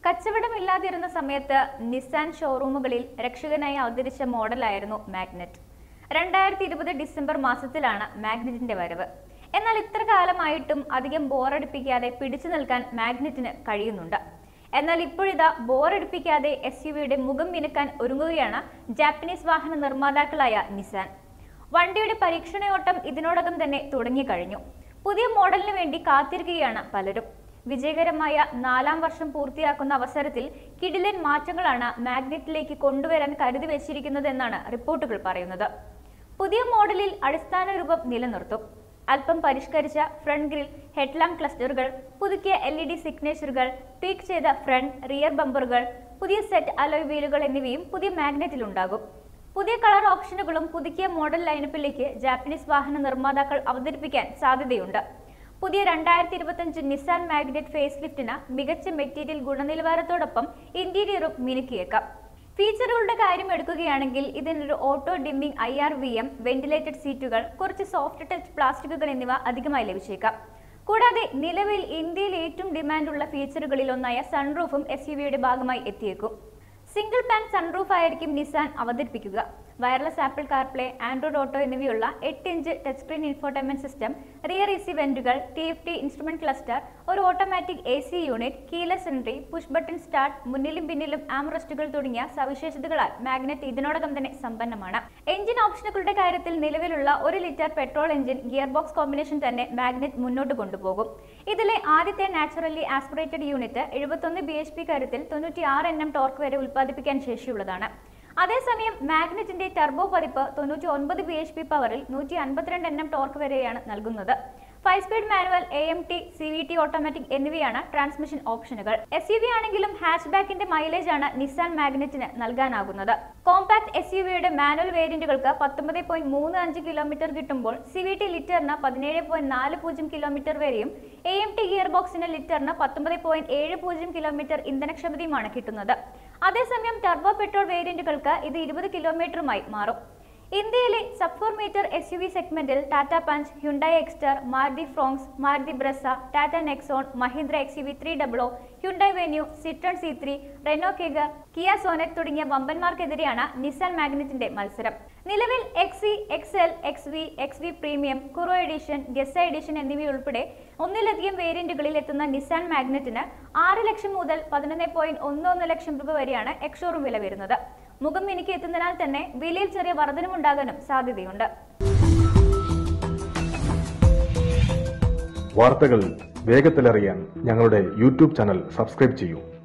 കച്ചവടമില്ലാതിരുന്ന സമയത്ത് നിസാൻ ഷോറൂമുകളിൽ രക്ഷകനായി അവതരിച്ച മോഡലായിരുന്നു മാഗ്നറ്റ് രണ്ടായിരത്തി ഇരുപത് ഡിസംബർ മാസത്തിലാണ് മാഗ്നറ്റിന്റെ വരവ് എന്നാൽ ഇത്ര കാലമായിട്ടും അധികം ബോറടിപ്പിക്കാതെ പിടിച്ചു നിൽക്കാൻ മാഗ്നറ്റിന് കഴിയുന്നുണ്ട് എന്നാൽ ഇപ്പോഴിതാ ബോറടിപ്പിക്കാതെ എസ് യു വിയുടെ മുഖം മിനുക്കാൻ ഒരുങ്ങുകയാണ് ജാപ്പനീസ് വാഹന നിർമ്മാതാക്കളായ നിസാൻ വണ്ടിയുടെ പരീക്ഷണയോട്ടം ഇതിനോടകം തന്നെ തുടങ്ങിക്കഴിഞ്ഞു പുതിയ മോഡലിന് വേണ്ടി കാത്തിരിക്കുകയാണ് പലരും വിജയകരമായ നാലാം വർഷം പൂർത്തിയാക്കുന്ന അവസരത്തിൽ കിടിലൻ മാറ്റങ്ങളാണ് മാഗ്നറ്റിലേക്ക് കൊണ്ടുവരാൻ കരുതി വെച്ചിരിക്കുന്നതെന്നാണ് റിപ്പോർട്ടുകൾ പറയുന്നത് പുതിയ മോഡലിൽ അടിസ്ഥാന രൂപം നിലനിർത്തും അല്പം പരിഷ്കരിച്ച ഫ്രണ്ട് ഗ്രിൽ ഹെഡ്ലാമ്പ് ക്ലസ്റ്ററുകൾ പുതുക്കിയ എൽ ഇ ഡി സിഗ്നേച്ചറുകൾ ട്വീക്ക് ചെയ്ത ഫ്രണ്ട് റിയർ ബമ്പറുകൾ പുതിയ സെറ്റ് അലോയ് വീലുകൾ എന്നിവയും പുതിയ മാഗ്നറ്റിലുണ്ടാകും പുതിയ കളർ ഓപ്ഷനുകളും പുതുക്കിയ മോഡൽ ലൈനപ്പിലേക്ക് ജാപ്പനീസ് വാഹന നിർമ്മാതാക്കൾ അവതരിപ്പിക്കാൻ സാധ്യതയുണ്ട് പുതിയ രണ്ടായിരത്തി ഇരുപത്തഞ്ച് നിസാൻ മാഗ്നറ്റ് ഫേസ് ലിഫ്റ്റിന് മികച്ച മെറ്റീരിയൽ ഗുണനിലവാരത്തോടൊപ്പം ഇന്റീരിയറും മിനുക്കിയേക്കാം ഫീച്ചറുകളുടെ കാര്യം എടുക്കുകയാണെങ്കിൽ ഇതിനൊരു auto dimming I R V M ventilated സീറ്റുകൾ കുറച്ച് സോഫ്റ്റ് ടച്ച് പ്ലാസ്റ്റിക്കുകൾ എന്നിവ അധികമായി ലഭിച്ചേക്കാം കൂടാതെ നിലവിൽ ഇന്ത്യയിൽ ഏറ്റവും ഡിമാൻഡുള്ള ഫീച്ചറുകളിൽ ഒന്നായ സൺറൂഫും എസ് യു വിയുടെ ഭാഗമായി എത്തിയേക്കും സിംഗിൾ പാൻ സൺറൂഫ് ആയിരിക്കും നിസാൻ അവതരിപ്പിക്കുക wireless Apple CarPlay Android Auto എന്നിവയുള്ള എട്ട് inch touch screen infotainment system rear ഇസി വെന്റുകൾ T F T instrument cluster ഒരു automatic A C unit keyless entry push button start മുന്നിലും പിന്നിലും ആംറസ്റ്റുകൾ തുടങ്ങിയ സവിശേഷതകളാൽ മാഗ്നറ്റ് ഇതിനോടകം തന്നെ സമ്പന്നമാണ് എഞ്ചിൻ ഓപ്ഷനുകളുടെ കാര്യത്തിൽ നിലവിലുള്ള ഒരു litre petrol engine gear box combination തന്നെ മാഗ്നറ്റ് മുന്നോട്ട് കൊണ്ടുപോകും ഇതിലെ ആദ്യത്തെ നാച്ചുറലി ആസ്പിറേറ്റഡ് യൂണിറ്റ് എഴുപത്തൊന്ന് ബി എച്ച് പി കരുത്തിൽ തൊണ്ണൂറ്റി ആറ് എൻ എം ടോർക്ക് വരെ ഉൽപ്പാദിപ്പിക്കാൻ ശേഷിയുള്ളതാണ് അതേസമയം മാഗ്നറ്റിന്റെ ടർബോ പതിപ്പ് തൊണ്ണൂറ്റി ഒൻപത് ബി എച്ച് പി പവറിൽ നൂറ്റി അൻപത്തിരണ്ട് എൻ എം ടോർക്ക് വരെയാണ് നൽകുന്നത് five speed manual A M T C V T automatic എന്നിവയാണ് ട്രാൻസ്മിഷൻ ഓപ്ഷനുകൾ എസ് യു വി ആണെങ്കിലും ഹാച്ച് ബാക്കിന്റെ മൈലേജ് ആണ് നിസാൻ മാഗ്നറ്റിന് നൽകാനാകുന്നത് കോമ്പാക്ട് എസ് യു വിയുടെ മാനുവൽ വേരിയന്റുകൾക്ക് പത്തൊമ്പത് പോയിന്റ് മൂന്ന് അഞ്ച് കിലോമീറ്റർ കിട്ടുമ്പോൾ സി വി ടി ലിറ്ററിന് പതിനേഴ് പോയിന്റ് നാല് പൂജ്യം കിലോമീറ്റർ വരെയും എ എം ടി ഗിയർ ബോക്സിന് ലിറ്ററിന് പത്തൊമ്പത് പോയിന്റ് ഏഴ് പൂജ്യം കിലോമീറ്റർ ഇന്ധനക്ഷമതയുമാണ് കിട്ടുന്നത് അതേസമയം ടർബോ പെട്രോൾ വേരിയന്റുകൾക്ക് ഇത് ഇരുപത് കിലോമീറ്ററുമായി മാറും ഇന്ത്യയിലെ sub four metre S U V സെഗ്മെന്റിൽ Tata Punch Hyundai Exter Maruti Fronx Maruti Brezza Tata Nexon Mahindra X U V three double Hyundai Venue Citroen C three Renault Kiger Kia Sonet തുടങ്ങിയ വമ്പന്മാർക്കെതിരെയാണ് നിസാൻ മാഗ്നറ്റിന്റെ മത്സരം നിലവിൽ XE X L X V X V premium Kuro edition Geza edition എന്നിവയുൾപ്പെടെ ഒന്നിലധികം വേരിയന്റുകളിൽ എത്തുന്ന Nissan മാഗ്നറ്റിന് ആറ് ലക്ഷം മുതൽ പതിനൊന്ന് പോയിന്റ് ഒന്ന് ഒന്ന് ലക്ഷം രൂപ വരെയാണ് എക്സോറും വില വരുന്നത് മുഖം മിനുക്കി എത്തുന്നതിനാൽ തന്നെ വിലയിൽ ചെറിയ വർധനമുണ്ടാകാനും സാധ്യതയുണ്ട് വാർത്തകൾ വേഗത്തിലറിയാൻ ഞങ്ങളുടെ യൂട്യൂബ് ചാനൽ സബ്സ്ക്രൈബ് ചെയ്യൂ